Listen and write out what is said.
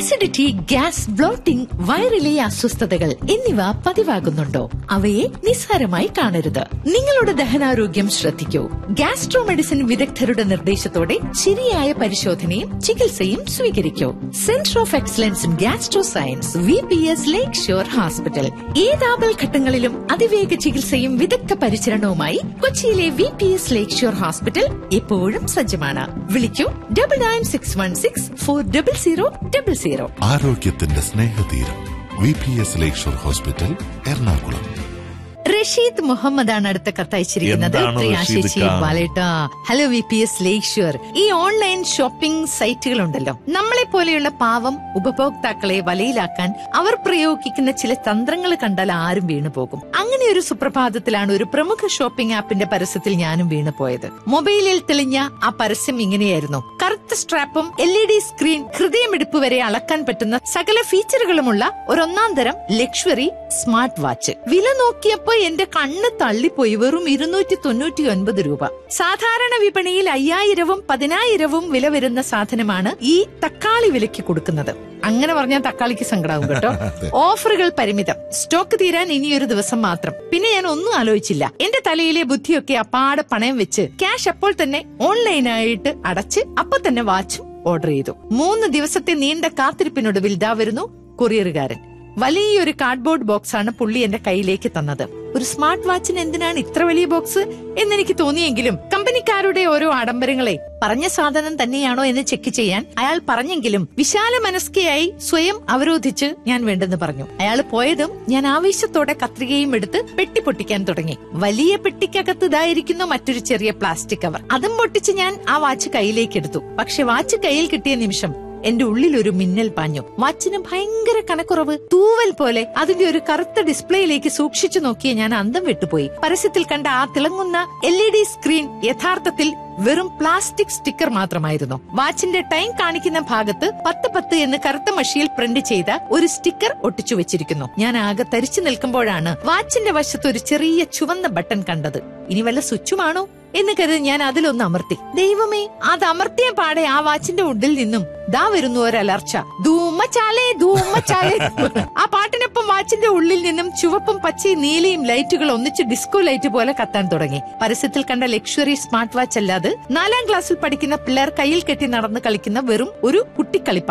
Acidity gas blotting വയറിലെ അസ്വസ്ഥതകൾ എന്നിവ പതിവാകുന്നുണ്ടോ അവയെ നിസ്സാരമായി കാണരുത് നിങ്ങളുടെ ദഹനാരോഗ്യം ശ്രദ്ധിക്കൂ ഗ്യാസ്ട്രോ മെഡിസിൻ വിദഗ്ധരുടെ നിർദ്ദേശത്തോടെ ശരിയായ പരിശോധനയും ചികിത്സയും സ്വീകരിക്കൂ centre of excellence in gastro science V P S lake shore hospital ഏതാപൽ ഘട്ടങ്ങളിലും അതിവേഗ ചികിത്സയും വിദഗ്ധ പരിചരണവുമായി കൊച്ചിയിലെ V P S lake shore hospital എപ്പോഴും സജ്ജമാണ് വിളിക്കൂ double nine six one six four double zero double zero ആരോഗ്യത്തിന്റെ സ്നേഹതീരം V P S lakeshore hospital Ernakulam Rasheed Muhammad ആണ് അടുത്ത കത്തയച്ചിരിക്കുന്നത് എന്താണ് പ്രിയ റഷീദ് ചേച്ചി ഖാൻ? ബാലേട്ടാ hello V P S lakeshore ഈ ഓൺലൈൻ ഷോപ്പിംഗ് സൈറ്റുകളുണ്ടല്ലോ നമ്മളെ പോലെയുള്ള പാവം ഉപഭോക്താക്കളെ വലയിലാക്കാൻ അവർ പ്രയോഗിക്കുന്ന ചില തന്ത്രങ്ങൾ കണ്ടാൽ ആരും വീണു പോകും അങ്ങനെ ഒരു സുപ്രഭാതത്തിലാണ് ഒരു പ്രമുഖ ഷോപ്പിംഗ് ആപ്പിന്റെ പരസ്യത്തിൽ ഞാനും വീണു പോയത് മൊബൈലിൽ തെളിഞ്ഞ ആ പരസ്യം ഇങ്ങനെയായിരുന്നു കറുത്ത സ്ട്രാപ്പും എൽ ഇ ഡി സ്ക്രീൻ ഹൃദയമിടിപ്പ് വരെ അളക്കാൻ പറ്റുന്ന സകല ഫീച്ചറുകളുമുള്ള ഒരൊന്നാം തരം ലക്ഷറി സ്മാർട്ട് വാച്ച് വില നോക്കിയപ്പോ എന്റെ കണ്ണ് തള്ളിപ്പോയി വെറും ഇരുന്നൂറ്റി തൊണ്ണൂറ്റി ഒൻപത് രൂപ സാധാരണ വിപണിയിൽ അയ്യായിരവും പതിനായിരവും വില വരുന്ന സാധനമാണ് ഈ തക്കാളി വിലയ്ക്ക് കൊടുക്കുന്നത് അങ്ങനെ പറഞ്ഞാൽ തക്കാളിക്ക് സങ്കടാവും കേട്ടോ ഓഫറുകൾ പരിമിതം സ്റ്റോക്ക് തീരാൻ ഇനിയൊരു ദിവസം മാത്രം പിന്നെ ഞാൻ ഒന്നും ആലോചിച്ചില്ല എന്റെ തലയിലെ ബുദ്ധിയൊക്കെ അപ്പാടെ പണയം വെച്ച് ക്യാഷ് അപ്പോൾ തന്നെ ഓൺലൈനായിട്ട് അടച്ച് അപ്പൊ തന്നെ വാച്ചും ഓർഡർ ചെയ്തു മൂന്ന് ദിവസത്തെ നീണ്ട കാത്തിരിപ്പിനൊടുവിൽ ദാ വരുന്നു കൊറിയറുകാരൻ വലിയൊരു കാർഡ്ബോർഡ് ബോക്സ് ആണ് പുള്ളി എന്റെ കയ്യിലേക്ക് തന്നത് ഒരു സ്മാർട്ട് വാച്ചിന് എന്തിനാണ് ഇത്ര വലിയ ബോക്സ് എന്നെനിക്ക് തോന്നിയെങ്കിലും കമ്പനിക്കാരുടെ ഓരോ ആഡംബരങ്ങളെ പറഞ്ഞ സാധനം തന്നെയാണോ എന്ന് ചെക്ക് ചെയ്യാൻ അയാൾ പറഞ്ഞെങ്കിലും വിശാല മനസ്കയായി സ്വയം അവരോധിച്ച് ഞാൻ വേണ്ടെന്ന് പറഞ്ഞു അയാൾ പോയതും ഞാൻ ആവേശത്തോടെ കത്രികയും എടുത്ത് പെട്ടി പൊട്ടിക്കാൻ തുടങ്ങി വലിയ പെട്ടിക്കകത്ത് ഇതായിരിക്കുന്നു മറ്റൊരു ചെറിയ പ്ലാസ്റ്റിക് കവർ അതും പൊട്ടിച്ച് ഞാൻ ആ വാച്ച് കയ്യിലേക്ക് എടുത്തു പക്ഷെ വാച്ച് കയ്യിൽ കിട്ടിയ നിമിഷം എന്റെ ഉള്ളിൽ ഒരു മിന്നൽ പാഞ്ഞു വാച്ചിന് ഭയങ്കര കനക്കുറവ് തൂവൽ പോലെ അതിന്റെ ഒരു കറുത്ത ഡിസ്പ്ലേയിലേക്ക് സൂക്ഷിച്ചു നോക്കിയ ഞാൻ അന്തം വിട്ടുപോയി പരസ്യത്തിൽ കണ്ട ആ തിളങ്ങുന്ന എൽ ഇ ഡി സ്ക്രീൻ യഥാർത്ഥത്തിൽ വെറും പ്ലാസ്റ്റിക് സ്റ്റിക്കർ മാത്രമായിരുന്നു വാച്ചിന്റെ ടൈം കാണിക്കുന്ന ഭാഗത്ത് പത്ത് പത്ത് എന്ന് കറുത്ത മഷിയിൽ പ്രിന്റ് ചെയ്ത ഒരു സ്റ്റിക്കർ ഒട്ടിച്ചു വെച്ചിരിക്കുന്നു ഞാൻ ആകെ തരിച്ചു നിൽക്കുമ്പോഴാണ് വാച്ചിന്റെ വശത്ത് ഒരു ചെറിയ ചുവന്ന ബട്ടൺ കണ്ടത് ഇനി വല്ല സ്വിച്ചുമാണോ എന്ന് കരുതി ഞാൻ അതിലൊന്ന് അമർത്തി ദൈവമേ അത് അമർത്തിയ പാടെ ആ വാച്ചിന്റെ ഉള്ളിൽ നിന്നും ദാ വരുന്നു ഒരലർച്ച ധൂമച്ചാലേ ധൂമച്ചാലേ ആ പാട്ടിനൊപ്പം വാച്ചിന്റെ ഉള്ളിൽ നിന്നും ചുവപ്പും പച്ചയും നീലയും ലൈറ്റുകൾ ഒന്നിച്ച് ഡിസ്കോ ലൈറ്റ് പോലെ കത്താൻ തുടങ്ങി പരസ്യത്തിൽ കണ്ട ലക്ഷറി സ്മാർട്ട് വാച്ച് അല്ലാതെ നാലാം ക്ലാസ്സിൽ പഠിക്കുന്ന പിള്ളേർ കയ്യിൽ കെട്ടി നടന്ന് കളിക്കുന്ന വെറും ഒരു കുട്ടിക്കളിപ്പാണ്